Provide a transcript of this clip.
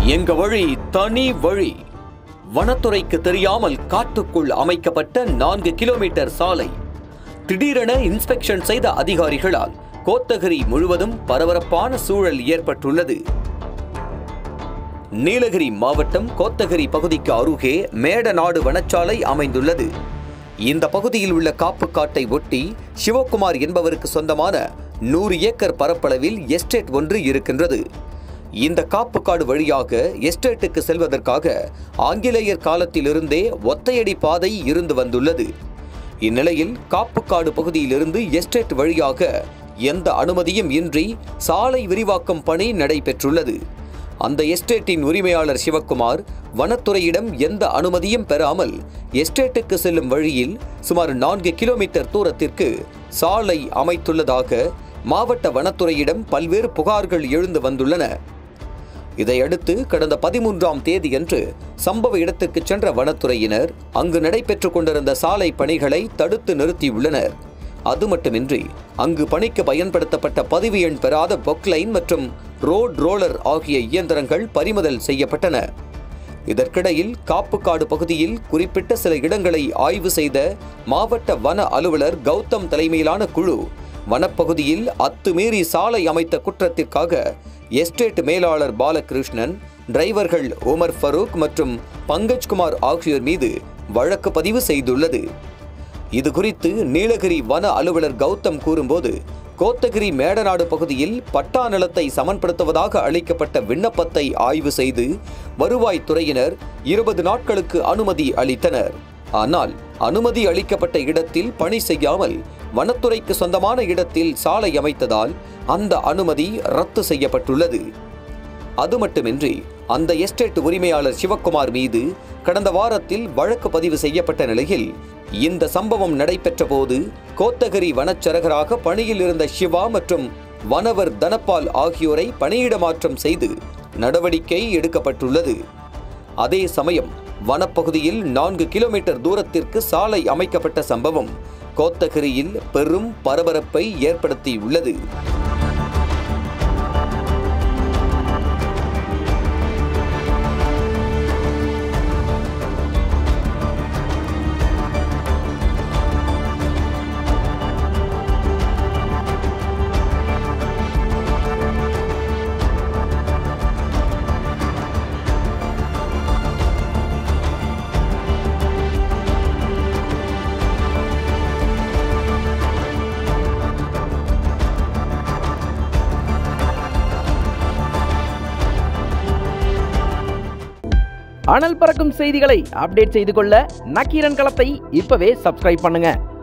எங்க வழி தனி வழி வனத்துறைக்கு தெரியாமல் காட்டுக்குள் அமைக்கப்பட்ட நான்கு கிலோமீட்டர் சாலை திடீரென இன்ஸ்பெக்ஷன் செய்த அதிகாரிகளால் கோத்தகிரி முழுவதும் பரபரப்பான சூழல் ஏற்பட்டுள்ளது நீலகிரி மாவட்டம் கோத்தகிரி பகுதிக்கு அருகே மேடநாடு வனச்சாலை அமைந்துள்ளது இந்த பகுதியில் உள்ள காப்பு காட்டை ஒட்டி சிவகுமார் என்பவருக்கு சொந்தமான நூறு ஏக்கர் பரப்பளவில் எஸ்டேட் ஒன்று இருக்கின்றது இந்த காப்பு காடு வழியாக எஸ்டேட்டுக்கு செல்வதற்காக ஆங்கிலேயர் காலத்திலிருந்தே ஒத்தையடி பாதை இருந்து வந்துள்ளது இந்நிலையில் காப்புக்காடு பகுதியிலிருந்து எஸ்டேட் வழியாக எந்த அனுமதியும் இன்றி சாலை விரிவாக்கம் பணி நடைபெற்றுள்ளது அந்த எஸ்டேட்டின் உரிமையாளர் சிவக்குமார் வனத்துறையிடம் எந்த அனுமதியும் பெறாமல் எஸ்டேட்டுக்கு செல்லும் வழியில் சுமார் நான்கு கிலோமீட்டர் தூரத்திற்கு சாலை அமைத்துள்ளதாக மாவட்ட வனத்துறையிடம் பல்வேறு புகார்கள் எழுந்து வந்துள்ளன இதையடுத்து கடந்த பதிமூன்றாம் தேதியன்று சம்பவ இடத்திற்கு சென்ற வனத்துறையினர் அங்கு நடைபெற்றுக் கொண்டிருந்த சாலை பணிகளை தடுத்து நிறுத்தியுள்ளனர் அது மட்டுமின்றி அங்கு பணிக்கு பயன்படுத்தப்பட்ட பதிவு எண் பெறாத பொக்லைன் மற்றும் ரோட் ரோலர் ஆகிய இயந்திரங்கள் பறிமுதல் செய்யப்பட்டன இதற்கிடையில் காப்புக்காடு பகுதியில் குறிப்பிட்ட சில இடங்களை ஆய்வு செய்த மாவட்ட வன அலுவலர் கௌதம் தலைமையிலான குழு வனப்பகுதியில் அத்துமீறி சாலை அமைத்த குற்றத்திற்காக எஸ்டேட் மேலாளர் பாலகிருஷ்ணன் டிரைவர்கள் உமர் ஃபரூக் மற்றும் பங்கஜ்குமார் ஆகியோர் மீது வழக்கு பதிவு செய்துள்ளது இது குறித்து நீலகிரி வன அலுவலர் கௌதம் கூறும்போது கோத்தகிரி மேடநாடு பகுதியில் பட்டா நிலத்தை சமன்படுத்துவதாக அளிக்கப்பட்ட விண்ணப்பத்தை ஆய்வு செய்து வருவாய்த்துறையினர் இருபது நாட்களுக்கு அனுமதி அளித்தனர் ஆனால் அனுமதி அளிக்கப்பட்ட இடத்தில் பணி செய்யாமல் வனத்துறைக்கு சொந்தமான இடத்தில் சாலை அமைத்ததால் அந்த அனுமதி ரத்து செய்யப்பட்டுள்ளது அது மட்டுமின்றி அந்த எஸ்டேட் உரிமையாளர் சிவக்குமார் மீது கடந்த வாரத்தில் வழக்கு பதிவு செய்யப்பட்ட நிலையில் இந்த சம்பவம் நடைபெற்ற போது கோத்தகிரி வனச்சரகராக பணியில் இருந்த சிவா மற்றும் வனவர் தனபால் ஆகியோரை பணியிட மாற்றம் செய்து நடவடிக்கை எடுக்கப்பட்டுள்ளது அதே சமயம் வனப்பகுதியில் நான்கு கிலோமீட்டர் தூரத்திற்கு சாலை அமைக்கப்பட்ட சம்பவம் கோத்தகிரியில் பெரும் பரபரப்பை ஏற்படுத்தியுள்ளது அனல் பறக்கும் செய்திகளை அப்டேட் செய்து கொள்ள நக்கீரன் களத்தை இப்பவே சப்ஸ்கிரைப் பண்ணுங்க